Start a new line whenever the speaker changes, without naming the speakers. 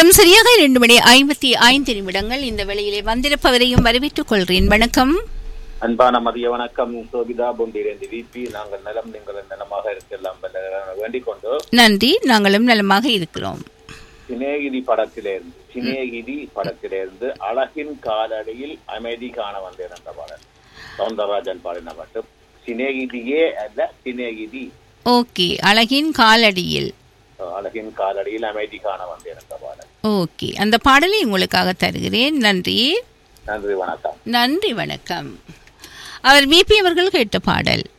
நேரம் சரியாக இரண்டு மணி ஐம்பத்தி ஐந்து நிமிடங்கள் இந்த வேளையிலே வந்திருப்பவரையும் வரவேற்றுக் கொள்கிறேன் வணக்கம்
அன்பான மதிய வணக்கம் சோபிதா பொண்டிரேந்தி விபி நாங்கள் நலம் நீங்கள் நலமாக இருக்கலாம் வல்ல- வேண்டிக் கொண்டு
நன்றி நாங்களும் நலமாக இருக்கிறோம்
சினேகிதி படத்திலிருந்து சினேகிதி படத்திலிருந்து அழகின் காலடியில் அமைதி காண வந்தேன் என்ற பாடல் சவுந்தரராஜன் பாடின பாட்டு சினேகிதியே அல்ல சினேகிதி
ஓகே அழகின் காலடியில்
அழகின் காலடியில் அமைதி காண வந்தேன் என்ற பாடல்
ஓகே அந்த பாடலை உங்களுக்காக தருகிறேன் நன்றி
நன்றி வணக்கம்
நன்றி வணக்கம் அவர் விபி அவர்கள் கேட்ட பாடல்